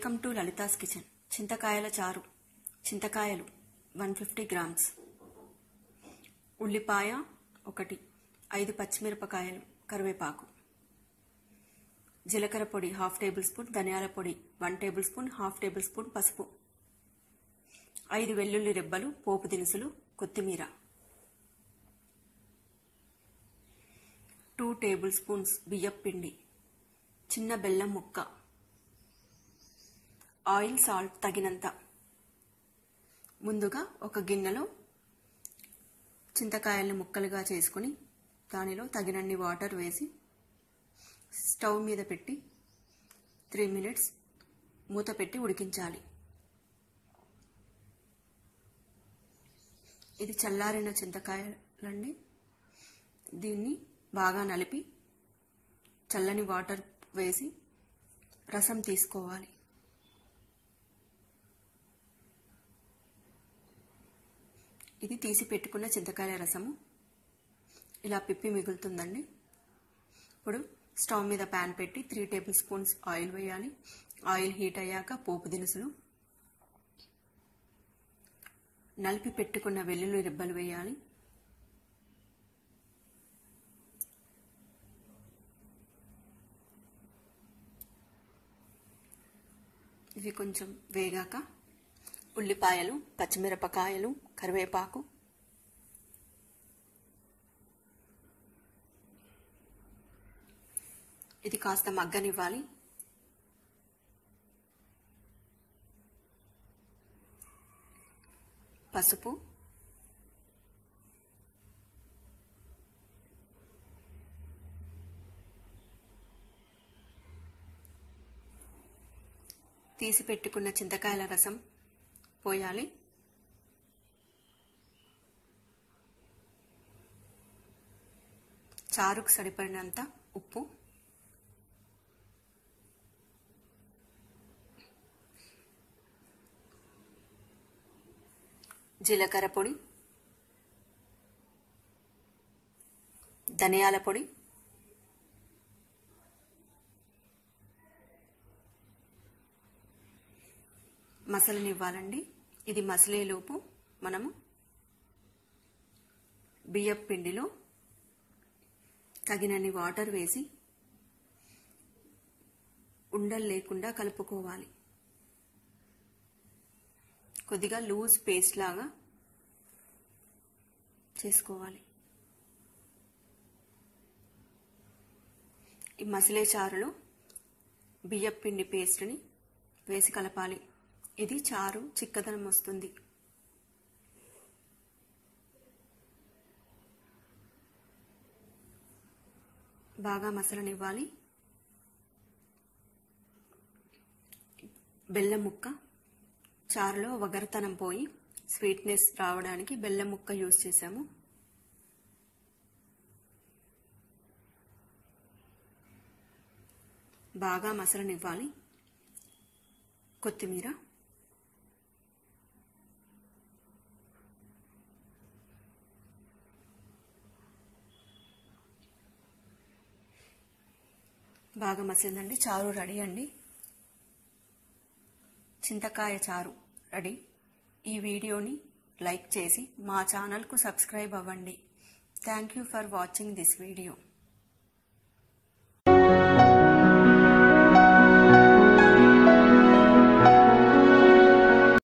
welcome to Lalitha's kitchen చింతకాయల చారు చింతకాయలు వన్ ఫిఫ్టీ గ్రామ్స్ ఉల్లిపాయ ఒకటి ఐదు పచ్చిమిరపకాయలు కరివేపాకు జీలకర్ర పొడి హాఫ్ టేబుల్ స్పూన్ ధనియాల పొడి one tablespoon half tablespoon పసుపు ఐదు వెల్లుల్లి రెబ్బలు పోపు దినుసులు కొత్తిమీర టూ టేబుల్ స్పూన్స్ బియ్యం పిండి చిన్న బెల్లం ముక్క ఆయిల్ సాల్ట్ తగినంత ముందుగా ఒక గిన్నెలో చింతకాయల్ని ముక్కలుగా చేసుకుని దానిలో తగినన్ని వాటర్ వేసి స్టవ్ మీద పెట్టి త్రీ మినిట్స్ మూత పెట్టి ఉడికించాలి ఇది చల్లారిన చింతకాయలండి దీన్ని బాగా నలిపి చల్లని వాటర్ వేసి రసం తీసుకోవాలి ఇది తీసి పెట్టుకున్న చింతకాయల రసము ఇలా పిప్పి మిగులుతుందండి ఇప్పుడు స్టవ్ మీద ప్యాన్ పెట్టి త్రీ టేబుల్ స్పూన్స్ ఆయిల్ వేయాలి ఆయిల్ హీట్ అయ్యాక పోపు దినుసులు నలిపి పెట్టుకున్న వెల్లుల్లి రెబ్బలు వేయాలి ఇవి కొంచెం వేగాక ఉల్లిపాయలు పచ్చిమిరపకాయలు కరివేపాకు ఇది కాస్త మగ్గనివ్వాలి పసుపు తీసి పెట్టుకున్న చింతకాయల రసం పోయాలి చారుకు సరిపడినంత ఉప్పు జీలకర్ర పొడి ధనియాల పొడి మసలనివ్వాలండి ఇది మసలేలోపు మనము బియ్యం పిండిలో తగినన్ని వాటర్ వేసి ఉండలు లేకుండా కలుపుకోవాలి కొద్దిగా లూజ్ పేస్ట్ లాగా చేసుకోవాలి ఈ మసిలే చారులో బియ్యం పిండి పేస్ట్ని వేసి కలపాలి ఇది చారు చిక్కదనం వస్తుంది బాగా మసలనివ్వాలి బెల్లం ముక్క చారులో వగరతనం పోయి స్వీట్నెస్ రావడానికి బెల్లం ముక్క యూజ్ చేసాము బాగా మసలనివ్వాలి కొత్తిమీర బాగా మసిందండి చారు రెడీ అండి చింతకాయ చారు రెడీ ఈ వీడియోని లైక్ చేసి మా ఛానల్కు సబ్స్క్రైబ్ అవ్వండి thank you for watching this video